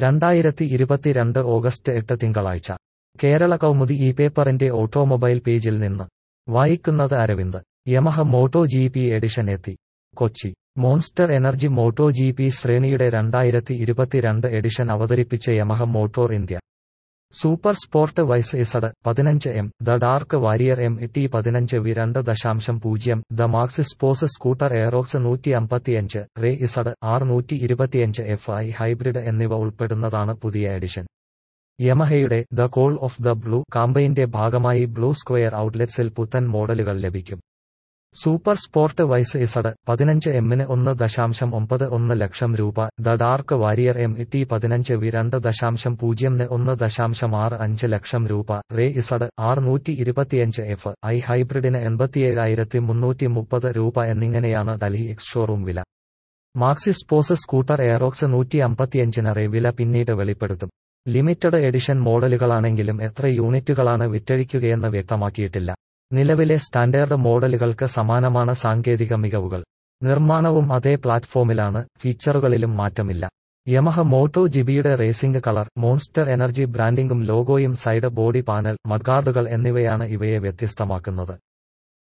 രണ്ടായിരത്തി ഇരുപത്തിരണ്ട് ഓഗസ്റ്റ് എട്ട് തിങ്കളാഴ്ച കേരള കൗമുദി ഈ പേപ്പറിന്റെ ഓട്ടോമൊബൈൽ പേജിൽ നിന്ന് വായിക്കുന്നത് Aravind Yamaha moto G P edition എത്തി Kochi monster energy moto G P ശ്രേണിയുടെ രണ്ടായിരത്തി ഇരുപത്തിരണ്ട് എഡിഷൻ അവതരിപ്പിച്ച Yamaha motor India super sport vice Z പതിനഞ്ച് M the dark warrior M T പതിനഞ്ച് വി രണ്ട് ദശാംശം പൂജ്യം the max sports scooter Aerox നൂറ്റി അമ്പത്തിയഞ്ച് റേ ഇസഡ് ആറ് നൂറ്റി ഇരുപത്തിയഞ്ച് എഫ് ഐ ഹൈബ്രിഡ് എന്നിവ ഉൾപ്പെടുന്നതാണ് പുതിയ എഡിഷൻ യമഹയുടെ the call of the blue കാമ്പയിന്റെ ഭാഗമായി ബ്ലൂ സ്ക്വയർ ഔട്ട്ലെറ്റ്സിൽ പുത്തൻ മോഡലുകൾ ലഭിക്കും സൂപ്പർ സ്പോർട്ട് വൈസ് ഇസഡ് പതിനഞ്ച് എമ്മിന് ഒന്ന് ദശാംശം ഒമ്പത് ഒന്ന് ലക്ഷം രൂപ the dark warrior M T പതിനഞ്ച് വി രണ്ട് ദശാംശം പൂജ്യംന് ഒന്ന് ദശാംശം ആറ് അഞ്ച് ലക്ഷം രൂപ റേ ഇസഡ് ആറ് നൂറ്റി ഇരുപത്തിയഞ്ച് എഫ് ഐ ഹൈബ്രിഡിന് എൺപത്തിയേഴായിരത്തി മുന്നൂറ്റി മുപ്പത് രൂപ എന്നിങ്ങനെയാണ് ഡൽഹി എക്സ് ഷോറൂം വില മാക്സി സ്പോസ് സ്കൂട്ടർ എയറോക്സ് നൂറ്റി അമ്പത്തിയഞ്ചിന് റേ വില പിന്നീട് വെളിപ്പെടുത്തും ലിമിറ്റഡ് എഡിഷൻ മോഡലുകളാണെങ്കിലും എത്ര യൂണിറ്റുകളാണ് വിറ്റഴിക്കുകയെന്ന് വ്യക്തമാക്കിയിട്ടില്ല നിലവിലെ സ്റ്റാൻഡേർഡ് മോഡലുകൾക്ക് സമാനമാണ് സാങ്കേതിക മികവുകൾ നിർമ്മാണവും അതേ പ്ലാറ്റ്ഫോമിലാണ് ഫീച്ചറുകളിലും മാറ്റമില്ല യമഹ മോട്ടോ ജിബിയുടെ റേസിംഗ് കളർ മോൺസ്റ്റർ എനർജി ബ്രാൻഡിംഗും ലോഗോയും സൈഡ് ബോഡി പാനൽ മഡ്ഗാർഡുകൾ എന്നിവയാണ് ഇവയെ വ്യത്യസ്തമാക്കുന്നത്